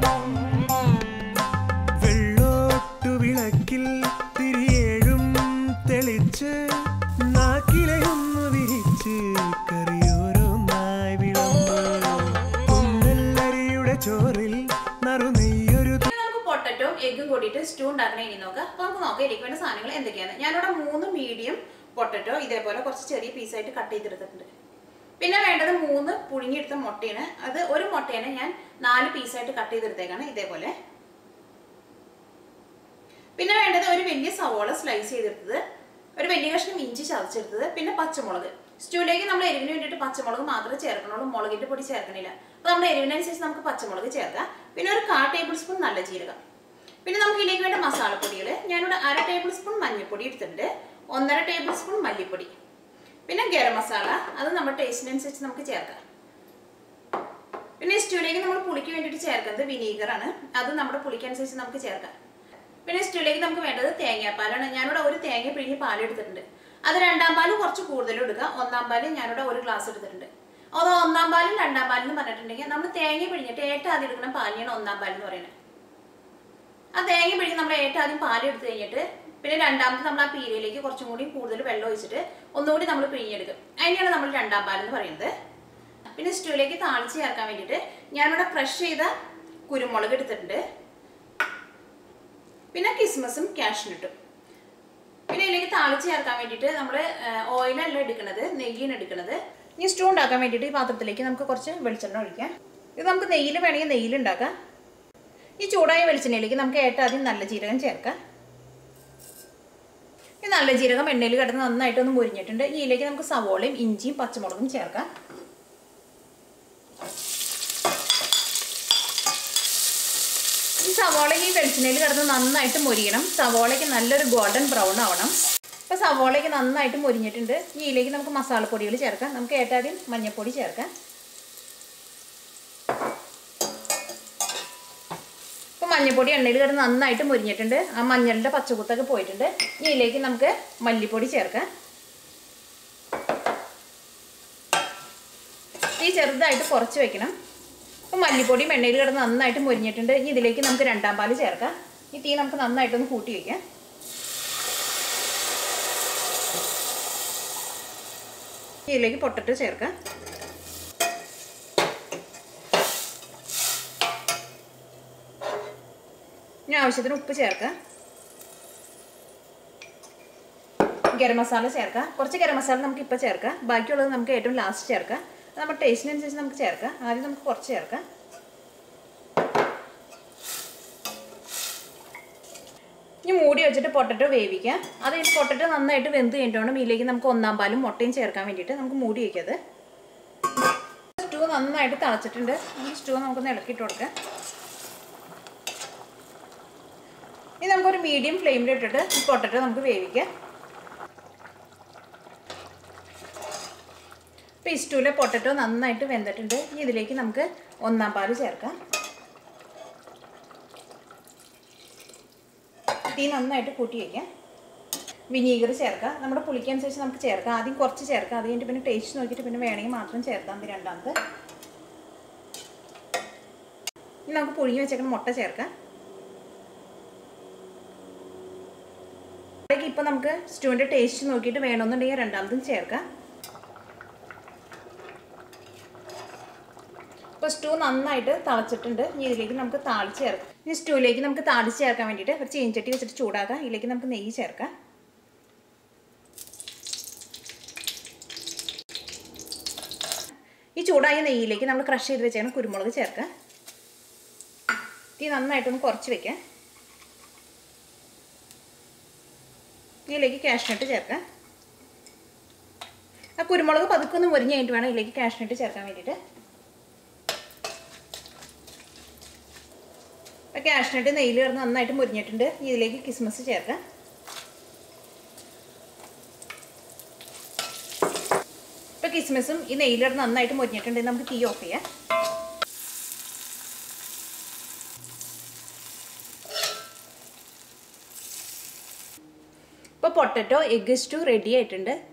വെള്ളോട്ടു വിളക്കിൽ തിരിയേഴും തെളിച്ച് നാക്കിലയൊന്നു വിരിച്ച് കറിയോരോന്നായി വിളമ്പ് കുന്നല്ലരിയുടെ ചോറിൽ നറുനെയ്യൊരു ഇനി നമുക്ക് പൊട്ടറ്റോ എഗ്ഗും കൂടിയിട്ട് സ്റ്റൂ ഉണ്ടാക്കണേ ഇനി നോക്കാം അപ്പോൾ നമുക്ക് നോക്കാം ഇതിലേക്ക് വേണ്ട സാധനങ്ങൾ എന്തൊക്കെയാണ് ഞാനിവിടെ മൂന്ന് മീഡിയം പൊട്ടറ്റോ ഇതേപോലെ കുറച്ച് ചെറിയ പീസായിട്ട് കട്ട് ചെയ്തെടുത്തിട്ടുണ്ട് പിന്നെ വേണ്ടത് മൂന്ന് പുഴുങ്ങിയെടുത്ത മുട്ടയാണ് അത് ഒരു മുട്ടേനെ ഞാൻ നാല് പീസായിട്ട് കട്ട് ചെയ്തെടുത്തേക്കാണ് ഇതേപോലെ പിന്നെ വേണ്ടത് ഒരു വലിയ സവോള സ്ലൈസ് ചെയ്തെടുത്തത് ഒരു വലിയ കഷ്ണം ഇഞ്ചി ചതച്ചെടുത്തത് പിന്നെ പച്ചമുളക് സ്റ്റൂവിലേക്ക് നമ്മൾ എരിവിന് വേണ്ടിയിട്ട് പച്ചമുളക് മാത്രമേ ചേർക്കണുള്ളൂ മുളകിന്റെ പൊടി ചേർക്കണില്ല അപ്പോൾ നമ്മുടെ എരിവിനനുസരിച്ച് നമുക്ക് പച്ചമുളക് ചേർക്കാം പിന്നെ ഒരു കാ ടേബിൾ സ്പൂൺ നല്ല ജീരകം പിന്നെ നമുക്ക് ഇതിലേക്ക് വേണ്ട മസാലപ്പൊടികൾ ഞാനിവിടെ അര ടേബിൾ സ്പൂൺ മഞ്ഞൾപ്പൊടി എടുത്തിട്ടുണ്ട് ഒന്നര ടേബിൾ സ്പൂൺ മല്ലിപ്പൊടി പിന്നെ ഗരം മസാല അത് നമ്മുടെ ടേസ്റ്റിനനുസരിച്ച് നമുക്ക് ചേർക്കാം പിന്നെ സ്റ്റൂവിലേക്ക് നമ്മൾ പുളിക്ക് വേണ്ടിയിട്ട് ചേർക്കുന്നത് വിനീഗറാണ് അത് നമ്മുടെ പുളിക്കനുസരിച്ച് നമുക്ക് ചേർക്കാം പിന്നെ സ്റ്റൂവിലേക്ക് നമുക്ക് വേണ്ടത് തേങ്ങാപ്പാലാണ് ഞാനിവിടെ ഒരു തേങ്ങ പിഴിഞ്ഞ് പാൽ എടുത്തിട്ടുണ്ട് അത് രണ്ടാം പാല് കുറച്ച് കൂടുതൽ എടുക്കുക ഒന്നാം പാല് ഞാനിവിടെ ഒരു ഗ്ലാസ് എടുത്തിട്ടുണ്ട് അത് ഒന്നാം പാലും രണ്ടാം പാലും എന്ന് പറഞ്ഞിട്ടുണ്ടെങ്കിൽ നമ്മൾ തേങ്ങ പിഴിഞ്ഞിട്ട് ഏറ്റവും ആദ്യം എടുക്കുന്ന പാലിനാണ് ഒന്നാം പാൽ എന്ന് പറയുന്നത് ആ തേങ്ങ പിഴിഞ്ഞ് നമ്മൾ ഏറ്റവും ആദ്യം പാൽ എടുത്തു കഴിഞ്ഞിട്ട് പിന്നെ രണ്ടാമത് നമ്മൾ ആ പീരയിലേക്ക് കുറച്ചും കൂടി കൂടുതൽ വെള്ളം ഒഴിച്ചിട്ട് ഒന്നുകൂടി നമ്മൾ പിഴിഞ്ഞെടുക്കും അതിനെയാണ് നമ്മൾ രണ്ടാം പാൽ എന്ന് പറയുന്നത് പിന്നെ സ്റ്റൂവിലേക്ക് താളിച്ച് ചേർക്കാൻ വേണ്ടിയിട്ട് ഞാനിവിടെ ക്രഷ് ചെയ്ത കുരുമുളക് എടുത്തിട്ടുണ്ട് പിന്നെ കിസ്മസും കാഷ്നട്ടും പിന്നെ ഇതിലേക്ക് താളിച്ച് ചേർക്കാൻ വേണ്ടിയിട്ട് നമ്മൾ ഓയിലല്ല എടുക്കുന്നത് നെയ്യാണ് എടുക്കുന്നത് ഇനി സ്റ്റൂ ഉണ്ടാക്കാൻ വേണ്ടിയിട്ട് ഈ പാത്രത്തിലേക്ക് നമുക്ക് കുറച്ച് വെളിച്ചെണ്ണ ഒഴിക്കാം ഇത് നമുക്ക് നെയ്യിൽ വേണമെങ്കിൽ നെയ്യിൽ ഉണ്ടാക്കാം ഈ ചൂടായ വെളിച്ചെണ്ണയിലേക്ക് നമുക്ക് ഏറ്റവും ആദ്യം നല്ല ജീരകം ചേർക്കാം ഈ നല്ല ജീരകം എണ്ണയിൽ കിടന്ന് നന്നായിട്ടൊന്ന് മുരിഞ്ഞിട്ടുണ്ട് ഈ ഇതിലേക്ക് നമുക്ക് സവോളയും ഇഞ്ചിയും പച്ചമുളകും ചേർക്കാം ഈ സവോളയ്ക്ക് ഈ വെളിച്ചെണ്ണയിൽ കിടന്ന് നന്നായിട്ട് മുരിയണം സവോളയ്ക്ക് നല്ലൊരു ഗോൾഡൻ ബ്രൗൺ ആവണം അപ്പോൾ സവോളയ്ക്ക് നന്നായിട്ട് മുരിഞ്ഞിട്ടുണ്ട് ഈ ഇതിലേക്ക് നമുക്ക് മസാലപ്പൊടികൾ ചേർക്കാം നമുക്ക് ഏറ്റാദ്യം മഞ്ഞൾപ്പൊടി ചേർക്കാം ഇപ്പോൾ മഞ്ഞൾപ്പൊടി എണ്ണയിൽ കിടന്ന് നന്നായിട്ട് മുരിഞ്ഞിട്ടുണ്ട് ആ മഞ്ഞളിൻ്റെ പച്ചക്കുത്തൊക്കെ പോയിട്ടുണ്ട് ഈ ഇതിലേക്ക് നമുക്ക് മല്ലിപ്പൊടി ചേർക്കാം തീ ചെറുതായിട്ട് കുറച്ച് വെക്കണം അപ്പോൾ മല്ലിപ്പൊടിയും എണ്ണയിൽ കിടന്ന് നന്നായിട്ട് മുരിഞ്ഞിട്ടുണ്ട് ഇനി ഇതിലേക്ക് നമുക്ക് രണ്ടാം പാല് ചേർക്കാം ഈ തീ നമുക്ക് നന്നായിട്ടൊന്ന് കൂട്ടി വയ്ക്കാം ഇതിലേക്ക് പൊട്ടറ്റോ ചേർക്കാം ഇനി ആവശ്യത്തിന് ഉപ്പ് ചേർക്കാം ഗരം മസാല ചേർക്കാം കുറച്ച് ഗരം മസാല നമുക്ക് ഇപ്പോൾ ചേർക്കാം ബാക്കിയുള്ളത് നമുക്ക് ഏറ്റവും ലാസ്റ്റ് ചേർക്കാം അത് നമ്മുടെ ടേസ്റ്റിനനുസരിച്ച് നമുക്ക് ചേർക്കാം ആദ്യം നമുക്ക് കുറച്ച് ചേർക്കാം ഇനി മൂടി വെച്ചിട്ട് പൊട്ടറ്റോ വേവിക്കാം അത് കഴിഞ്ഞ് പൊട്ടറ്റോ നന്നായിട്ട് വെന്ത് കഴിഞ്ഞിട്ട് ഇതിലേക്ക് നമുക്ക് ഒന്നാം പാലും മുട്ടയും ചേർക്കാൻ വേണ്ടിയിട്ട് നമുക്ക് മൂടി വയ്ക്കത് സ്റ്റൂ നന്നായിട്ട് തിളച്ചിട്ടുണ്ട് ഈ സ്റ്റൂ നമുക്കൊന്ന് ഇളക്കിയിട്ട് കൊടുക്കാം ഇനി നമുക്കൊരു മീഡിയം ഫ്ലെയിമിൽ ഇട്ടിട്ട് ഈ പൊട്ടറ്റോ നമുക്ക് വേവിക്കാം ഇപ്പോൾ ഈ സ്റ്റൂവിലെ പൊട്ടറ്റോ നന്നായിട്ട് വെന്തിട്ടുണ്ട് ഇനി ഇതിലേക്ക് നമുക്ക് ഒന്നാം പാല് ചേർക്കാം തീ നന്നായിട്ട് കൂട്ടി വയ്ക്കാം വിനീഗർ ചേർക്കാം നമ്മുടെ പുളിക്കനുസരിച്ച് നമുക്ക് ചേർക്കാം ആദ്യം കുറച്ച് ചേർക്കാം അത് കഴിഞ്ഞിട്ട് പിന്നെ ടേസ്റ്റ് നോക്കിയിട്ട് പിന്നെ വേണമെങ്കിൽ മാത്രം ചേർത്താൽ മതി രണ്ടാമത് ഇനി നമുക്ക് പുഴുങ്ങി വെച്ചേക്കുന്ന മുട്ട ചേർക്കാം അതിലേക്ക് ഇപ്പം നമുക്ക് സ്റ്റൂവിൻ്റെ ടേസ്റ്റ് നോക്കിയിട്ട് വേണമെന്നുണ്ടെങ്കിൽ രണ്ടാമതും ചേർക്കാം ഇപ്പോൾ സ്റ്റൂ നന്നായിട്ട് തിളച്ചിട്ടുണ്ട് ഇനി ഇതിലേക്ക് നമുക്ക് താളിച്ച് ചേർക്കാം ഇനി സ്റ്റൂവിലേക്ക് നമുക്ക് താളിച്ച് ചേർക്കാൻ വേണ്ടിയിട്ട് ഒരു ചീഞ്ചട്ടി വെച്ചിട്ട് ചൂടാക്കാം ഇതിലേക്ക് നമുക്ക് നെയ്യ് ചേർക്കാം ഈ ചൂടായ നെയ്യിലേക്ക് നമ്മൾ ക്രഷ് ചെയ്ത് വെച്ചാൽ കുരുമുളക് ചേർക്കാം തീ നന്നായിട്ടൊന്ന് കുറച്ച് വെക്കാം ഇതിലേക്ക് കാഷ്നട്ട് ചേർക്കാം ആ കുരുമുളക് പതുക്കൊന്ന് മുരിഞ്ഞ് കഴിഞ്ഞിട്ട് വേണം ഇതിലേക്ക് കാഷ്നട്ട് ചേർക്കാൻ വേണ്ടിയിട്ട് അപ്പോൾ കാഷ്നട്ട് നെയ്യിൽ കിടന്ന് നന്നായിട്ട് മുരിഞ്ഞിട്ടുണ്ട് ഇതിലേക്ക് കിസ്മസ് ചേർക്കാം ഇപ്പോൾ കിസ്മസും ഈ നെയ്യിൽ കിടന്ന് നന്നായിട്ട് മുരിഞ്ഞിട്ടുണ്ട് നമുക്ക് തീ ഓഫ് ചെയ്യാം ഇപ്പോൾ പൊട്ടറ്റോ എഗ് സ്റ്റൂ റെഡി ആയിട്ടുണ്ട്